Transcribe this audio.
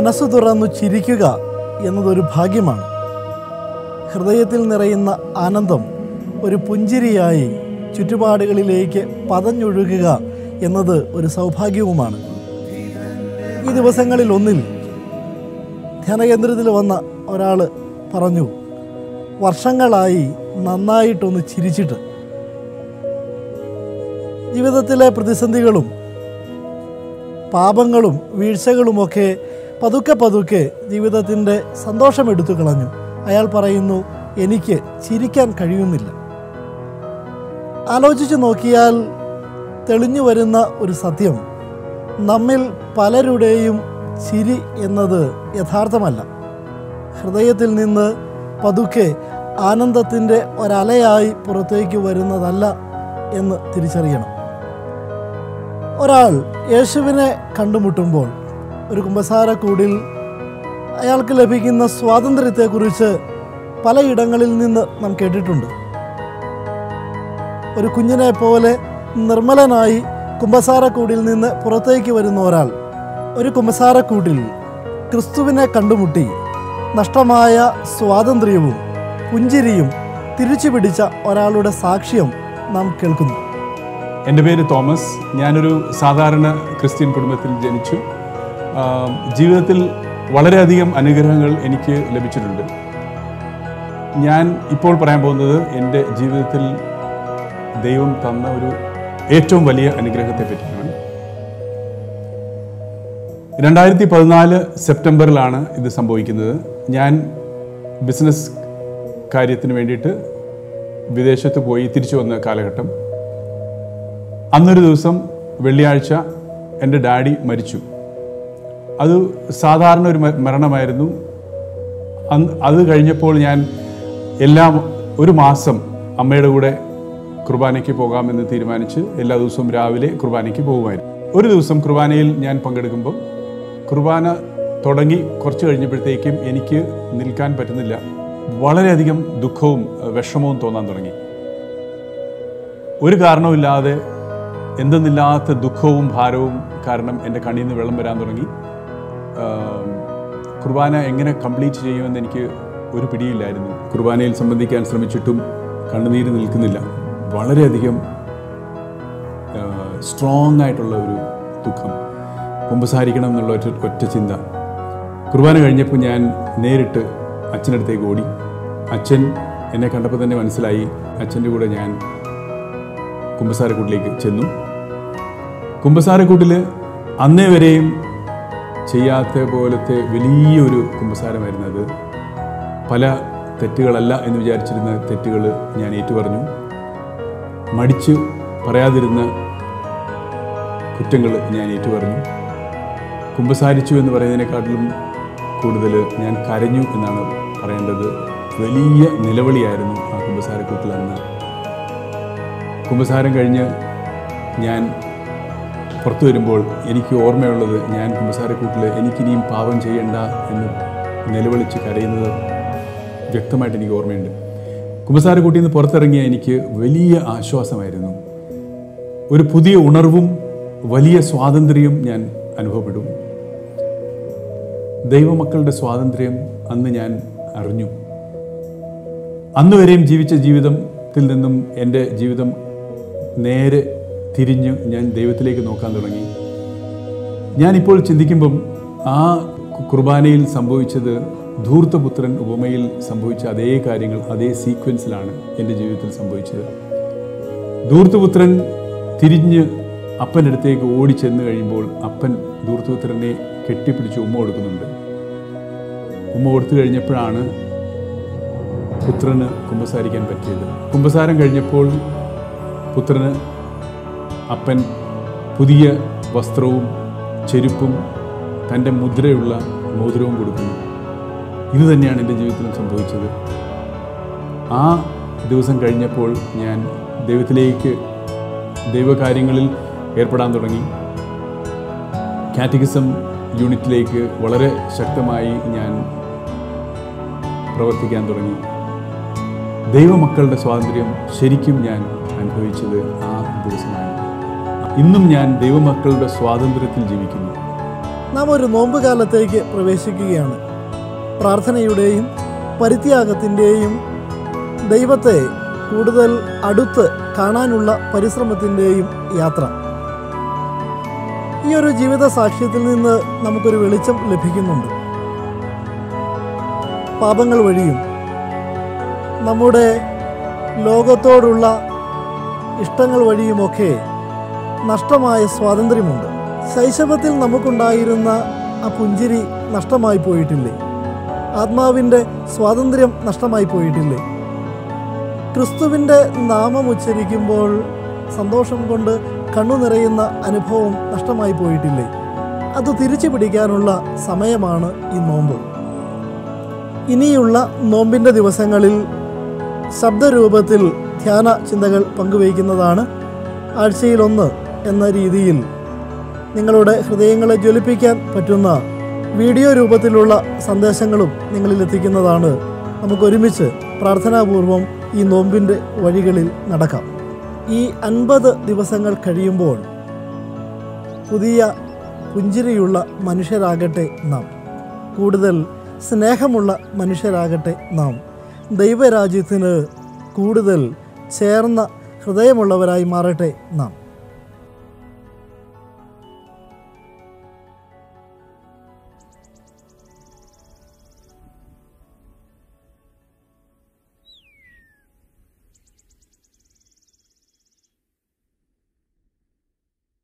മനസ്സു തുറന്നു ചിരിക്കുക എന്നതൊരു ഭാഗ്യമാണ് ഹൃദയത്തിൽ നിറയുന്ന ആനന്ദം ഒരു പുഞ്ചിരിയായി ചുറ്റുപാടുകളിലേക്ക് പതഞ്ഞൊഴുകുക എന്നത് ഒരു സൗഭാഗ്യവുമാണ് ഈ ദിവസങ്ങളിൽ ഒന്നിൽ ധ്യാനകേന്ദ്രത്തിൽ വന്ന ഒരാൾ പറഞ്ഞു വർഷങ്ങളായി നന്നായിട്ടൊന്ന് ചിരിച്ചിട്ട് ജീവിതത്തിലെ പ്രതിസന്ധികളും പാപങ്ങളും വീഴ്ചകളുമൊക്കെ പതുക്കെ പതുക്കെ ജീവിതത്തിൻ്റെ സന്തോഷം എടുത്തു കളഞ്ഞു അയാൾ പറയുന്നു എനിക്ക് ചിരിക്കാൻ കഴിയുന്നില്ല ആലോചിച്ച് നോക്കിയാൽ തെളിഞ്ഞു വരുന്ന ഒരു സത്യം നമ്മിൽ പലരുടെയും ചിരി എന്നത് യഥാർത്ഥമല്ല ഹൃദയത്തിൽ നിന്ന് പതുക്കെ ആനന്ദത്തിൻ്റെ ഒരലയായി പുറത്തേക്ക് വരുന്നതല്ല എന്ന് തിരിച്ചറിയണം ഒരാൾ യേശുവിനെ കണ്ടുമുട്ടുമ്പോൾ ഒരു കുമ്പസാരക്കൂടിൽ അയാൾക്ക് ലഭിക്കുന്ന സ്വാതന്ത്ര്യത്തെക്കുറിച്ച് പലയിടങ്ങളിൽ നിന്ന് നാം കേട്ടിട്ടുണ്ട് ഒരു കുഞ്ഞിനെ പോലെ നിർമ്മലനായി കുമ്പസാരക്കൂടിൽ നിന്ന് പുറത്തേക്ക് വരുന്ന ഒരാൾ ഒരു കുമ്പസാരക്കൂട്ടിൽ ക്രിസ്തുവിനെ കണ്ടുമുട്ടി നഷ്ടമായ സ്വാതന്ത്ര്യവും പുഞ്ചിരിയും തിരിച്ചു പിടിച്ച ഒരാളുടെ സാക്ഷ്യം നാം കേൾക്കുന്നു എൻ്റെ പേര് തോമസ് ഞാനൊരു സാധാരണ ക്രിസ്ത്യൻ കുടുംബത്തിൽ ജനിച്ചു ആ, ജീവിതത്തിൽ വളരെയധികം അനുഗ്രഹങ്ങൾ എനിക്ക് ലഭിച്ചിട്ടുണ്ട് ഞാൻ ഇപ്പോൾ പറയാൻ പോകുന്നത് എൻ്റെ ജീവിതത്തിൽ ദൈവം തന്ന ഒരു ഏറ്റവും വലിയ അനുഗ്രഹത്തെ പറ്റിയാണ് രണ്ടായിരത്തി പതിനാല് സെപ്റ്റംബറിലാണ് ഇത് സംഭവിക്കുന്നത് ഞാൻ ബിസിനസ് കാര്യത്തിന് വേണ്ടിയിട്ട് വിദേശത്ത് പോയി തിരിച്ചു വന്ന കാലഘട്ടം അന്നൊരു ദിവസം വെള്ളിയാഴ്ച എൻ്റെ ഡാഡി മരിച്ചു അത് സാധാരണ ഒരു മ- മരണമായിരുന്നു അന്ന് അത് കഴിഞ്ഞപ്പോൾ ഞാൻ എല്ലാ ഒരു മാസം അമ്മയുടെ കൂടെ കുർബാനയ്ക്ക് പോകാമെന്ന് തീരുമാനിച്ച് എല്ലാ ദിവസവും രാവിലെ കുർബാനയ്ക്ക് പോകുമായിരുന്നു ഒരു ദിവസം കുർബാനയിൽ ഞാൻ പങ്കെടുക്കുമ്പോൾ കുർബാന തുടങ്ങി കുറച്ച് കഴിഞ്ഞപ്പോഴത്തേക്കും എനിക്ക് നിൽക്കാൻ പറ്റുന്നില്ല വളരെയധികം ദുഃഖവും അഹ് വിഷമവും തോന്നാൻ തുടങ്ങി ഒരു കാരണവുമില്ലാതെ എന്തെന്നില്ലാത്ത ദുഃഖവും ഭാരവും കാരണം എൻ്റെ കണ്ണിൽ നിന്ന് വെള്ളം വരാൻ തുടങ്ങി ആം, കുർബാന എങ്ങനെ കംപ്ലീറ്റ് ചെയ്യുമെന്ന് എനിക്ക് ഒരു പിടിയില്ലായിരുന്നു കുർബാനയിൽ സംബന്ധിക്കാൻ ശ്രമിച്ചിട്ടും കണ്ണുനീര് നിൽക്കുന്നില്ല വളരെയധികം സ്ട്രോങ് ആയിട്ടുള്ള ഒരു ദുഃഖം കുമ്പസാരിക്കണം എന്നുള്ള ഒറ്റ ഒറ്റ ചിന്ത കുർബാന കഴിഞ്ഞപ്പോൾ ഞാൻ നേരിട്ട് അച്ഛനടുത്തേക്ക് ഓടി അച്ഛൻ എന്നെ കണ്ടപ്പോൾ തന്നെ മനസ്സിലായി അച്ഛൻ്റെ കൂടെ ഞാൻ കുമ്പസാരക്കൂട്ടിലേക്ക് ചെന്നു കുമ്പസാരക്കൂട്ടിൽ അന്നേ വരെയും ചെയ്യാത്ത പോലത്തെ വലിയൊരു കുമ്പസാരമായിരുന്നു അത് പല തെറ്റുകളല്ല എന്ന് വിചാരിച്ചിരുന്ന തെറ്റുകൾ ഞാൻ ഏറ്റുപറഞ്ഞു മടിച്ച് പറയാതിരുന്ന കുറ്റങ്ങൾ ഞാൻ ഏറ്റുപറഞ്ഞു കുമ്പസാരിച്ചു എന്ന് പറയുന്നതിനെക്കാട്ടിലും കൂടുതൽ ഞാൻ കരഞ്ഞു എന്നാണ് പറയേണ്ടത് വലിയ നിലവിളിയായിരുന്നു ആ കുമ്പസാരക്കൂട്ടിൽ അന്ന് കുമ്പസാരം കഴിഞ്ഞ് ഞാൻ പുറത്തു വരുമ്പോൾ എനിക്ക് ഓർമ്മയുള്ളത് ഞാൻ കുമ്പസാരക്കൂട്ടിൽ എനിക്കിനിയും പാപം ചെയ്യണ്ട എന്ന് നിലവിളിച്ച് കരയുന്നത് വ്യക്തമായിട്ട് എനിക്ക് ഓർമ്മയുണ്ട് കുമ്പസാരക്കൂട്ടിൽ നിന്ന് പുറത്തിറങ്ങിയ എനിക്ക് വലിയ ആശ്വാസമായിരുന്നു ഒരു പുതിയ ഉണർവും വലിയ സ്വാതന്ത്ര്യവും ഞാൻ അനുഭവപ്പെടും ദൈവമക്കളുടെ സ്വാതന്ത്ര്യം അന്ന് ഞാൻ അറിഞ്ഞു അന്ന് വരെയും ജീവിച്ച ജീവിതത്തിൽ നിന്നും എൻ്റെ ജീവിതം നേരെ തിരിഞ്ഞ് ഞാൻ ദൈവത്തിലേക്ക് നോക്കാൻ തുടങ്ങി ഞാനിപ്പോൾ ചിന്തിക്കുമ്പം ആ കുർബാനയിൽ സംഭവിച്ചത് ധൂർത്തപുത്രൻ ഉപമയിൽ സംഭവിച്ച അതേ കാര്യങ്ങൾ അതേ സീക്വൻസിലാണ് എൻ്റെ ജീവിതത്തിൽ സംഭവിച്ചത് ധൂർത്തപുത്രൻ തിരിഞ്ഞ് അപ്പൻ്റെ അടുത്തേക്ക് ഓടി ചെന്ന് കഴിയുമ്പോൾ അപ്പൻ ധൂർത്തപുത്രനെ കെട്ടിപ്പിടിച്ച് ഉമ്മ കൊടുക്കുന്നുണ്ട് ഉമ്മ കൊടുത്തു കഴിഞ്ഞപ്പോഴാണ് പുത്രന് കുമ്പസാരിക്കാൻ പറ്റിയത് കുമ്പസാരം കഴിഞ്ഞപ്പോൾ പുത്രന് അപ്പൻ പുതിയ വസ്ത്രവും ചെരുപ്പും തൻ്റെ മുദ്രയുള്ള മോതിരവും കൊടുക്കുന്നു ഇത് തന്നെയാണ് എൻ്റെ ജീവിതത്തിലും സംഭവിച്ചത് ആ ദിവസം കഴിഞ്ഞപ്പോൾ ഞാൻ ദൈവത്തിലേക്ക് ദൈവകാര്യങ്ങളിൽ ഏർപ്പെടാൻ തുടങ്ങി കാറ്റഗിസം യൂണിറ്റിലേക്ക് വളരെ ശക്തമായി ഞാൻ പ്രവർത്തിക്കാൻ തുടങ്ങി ദൈവമക്കളുടെ സ്വാതന്ത്ര്യം ശരിക്കും ഞാൻ അനുഭവിച്ചത് ആ ദിവസമാണ് ഇന്നും ഞാൻ ദൈവമക്കളുടെ സ്വാതന്ത്ര്യത്തിൽ ജീവിക്കുന്നു നാം ഒരു നോമ്പ് കാലത്തേക്ക് പ്രവേശിക്കുകയാണ് പ്രാർത്ഥനയുടെയും പരിത്യാഗത്തിൻ്റെയും ദൈവത്തെ കൂടുതൽ അടുത്ത് കാണാനുള്ള പരിശ്രമത്തിൻ്റെയും യാത്ര ഈ ഒരു ജീവിത സാക്ഷ്യത്തിൽ നിന്ന് നമുക്കൊരു വെളിച്ചം ലഭിക്കുന്നുണ്ട് പാപങ്ങൾ വഴിയും നമ്മുടെ ലോകത്തോടുള്ള ഇഷ്ടങ്ങൾ വഴിയുമൊക്കെ നഷ്ടമായ സ്വാതന്ത്ര്യമുണ്ട് ശൈശവത്തിൽ നമുക്കുണ്ടായിരുന്ന ആ പുഞ്ചിരി നഷ്ടമായി പോയിട്ടില്ലേ ആത്മാവിൻ്റെ സ്വാതന്ത്ര്യം നഷ്ടമായി പോയിട്ടില്ലേ ക്രിസ്തുവിൻ്റെ നാമം ഉച്ചരിക്കുമ്പോൾ സന്തോഷം കൊണ്ട് കണ്ണു നിറയുന്ന അനുഭവം നഷ്ടമായി പോയിട്ടില്ലേ അത് തിരിച്ചു പിടിക്കാനുള്ള സമയമാണ് ഈ നോമ്പ് ഇനിയുള്ള നോമ്പിൻ്റെ ദിവസങ്ങളിൽ ശബ്ദരൂപത്തിൽ ധ്യാന ചിന്തകൾ പങ്കുവയ്ക്കുന്നതാണ് ആഴ്ചയിലൊന്ന് എന്ന രീതിയിൽ നിങ്ങളുടെ ഹൃദയങ്ങളെ ജ്വലിപ്പിക്കാൻ പറ്റുന്ന വീഡിയോ രൂപത്തിലുള്ള സന്ദേശങ്ങളും നിങ്ങളിൽ എത്തിക്കുന്നതാണ് നമുക്കൊരുമിച്ച് പ്രാർത്ഥനാപൂർവം ഈ നോമ്പിൻ്റെ വഴികളിൽ നടക്കാം ഈ അൻപത് ദിവസങ്ങൾ കഴിയുമ്പോൾ പുതിയ പുഞ്ചിരിയുള്ള മനുഷ്യരാകട്ടെ നാം കൂടുതൽ സ്നേഹമുള്ള മനുഷ്യരാകട്ടെ നാം ദൈവരാജ്യത്തിന് കൂടുതൽ ചേർന്ന ഹൃദയമുള്ളവരായി മാറട്ടെ നാം